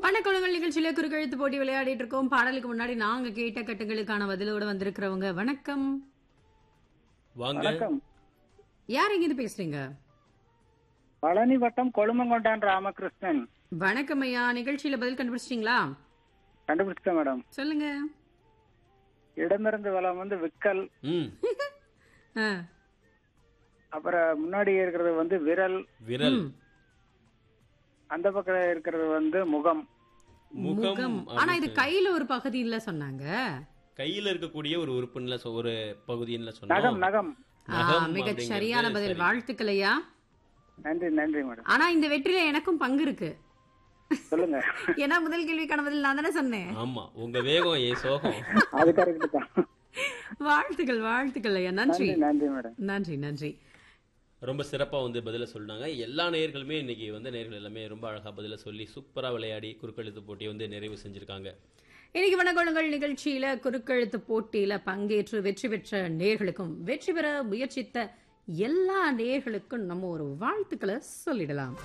வணக்கங்கள் நிகழ்ச்சியில குறுக்கெழுத்து போட்டி விளையாடிட்டு இருக்கோம் பாடலுக்கு முன்னாடி நாங்க கேட்ட கட்டுகளுக்கான பதிலோட வந்திருக்கிறவங்க வணக்கம் வாங்க வணக்கம் யார் எங்கிருந்து பேசுறீங்க பழனி வட்டம் கொழுமங்கொண்டான் ராமகிருஷ்ணன் வணக்கம் ஐயா நிகழ்ச்சியில பதில் கண்டுபிடிச்சிட்டீங்களா கண்டுபிடிச்சிட்டேன் மேடம் சொல்லுங்க இடமிருந்து வளம் வந்து விக்கல் ம் ஆ, அப்புறம் முன்னாடி இருக்கிறது வந்து விரல் விரல் ம். அந்த பக்கம் இருக்கிறது வந்து முகம் முகம் முகம் ஆனா இது கையில ஒரு பகுதியில சொன்னாங்க கையில இருக்கக்கூடிய ஒரு உறுப்புல சொ- ஒரு பகுதின்னு நகம் சொன்னோம் நகம் ஆ, நகம் மிகச் அப்படிங்கிறது சரியான பதில் சரி. வாழ்த்துக்கள் ஐயா நன்றி நன்றி மேடம் ஆனா இந்த வெற்றியில எனக்கும் பங்கு இருக்கு சொல்லுங்க ஏன்னா முதல் கேள்விக்கான பதில் நான் தானே சொன்னேன் ஆமா உங்க வேகம் ஏ சோகம் அது கரெக்ட் தான் வாழ்த்துக்கள் வாழ்த்துக்கள் ஐயா நன்றி நன்றி நன்றி மேடம் நன்றி நன்றி ரொம்ப சிறப்பா வந்து பதில சொன்னாங்க எல்லா நேயர்களுமே இன்னைக்கு வந்து நேயர்கள் எல்லாமே ரொம்ப அழகா பதில சொல்லி சூப்பரா விளையாடி குறுக்கெழுத்து போட்டியை வந்து நிறைவு செஞ்சிருக்காங்க இன்னைக்கு வனக்கொழுங்கள் நிகழ்ச்சியில குறுக்கெழுத்து போட்டியில பங்கேற்று வெற்றி பெற்ற நேர்களுக்கும் வெற்றி பெற முயற்சித்த எல்லா நேர்களுக்கும் நம்ம ஒரு வாழ்த்துக்களை சொல்லிடலாம்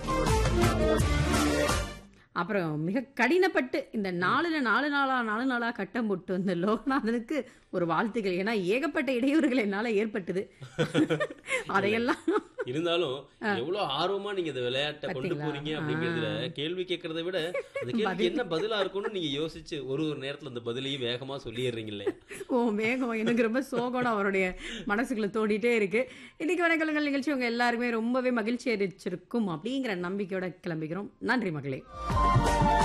அப்புறம் மிக கடினப்பட்டு இந்த நாலுல நாலு நாளா நாலு நாளா கட்டம் போட்டு வந்த லோகநாதனுக்கு ஒரு வாழ்த்துக்கள் ஏன்னா ஏகப்பட்ட இடையூறுகள் என்னால ஏற்பட்டது அதையெல்லாம் இருந்தாலும் எவ்வளவு ஆர்வமா நீங்க இந்த விளையாட்டை கொண்டு பாத்தீங்களா? போறீங்க அப்படிங்கறதுல கேள்வி கேட்கறதை விட அந்த கேள்விக்கு என்ன பதிலா இருக்கும்னு நீங்க யோசிச்சு ஒரு ஒரு நேரத்துல அந்த பதிலையும் வேகமா சொல்லிடுறீங்களே ஓ மேகம் எனக்கு ரொம்ப சோகம் அவருடைய மனசுக்குள்ள தோடிட்டே இருக்கு இன்னைக்கு வணக்கங்கள் நிகழ்ச்சி உங்க எல்லாருமே ரொம்பவே மகிழ்ச்சி அளிச்சிருக்கும் அப்படிங்கிற நம்பிக்கையோட கிளம்பிக்கிறோம் நன்றி மகளே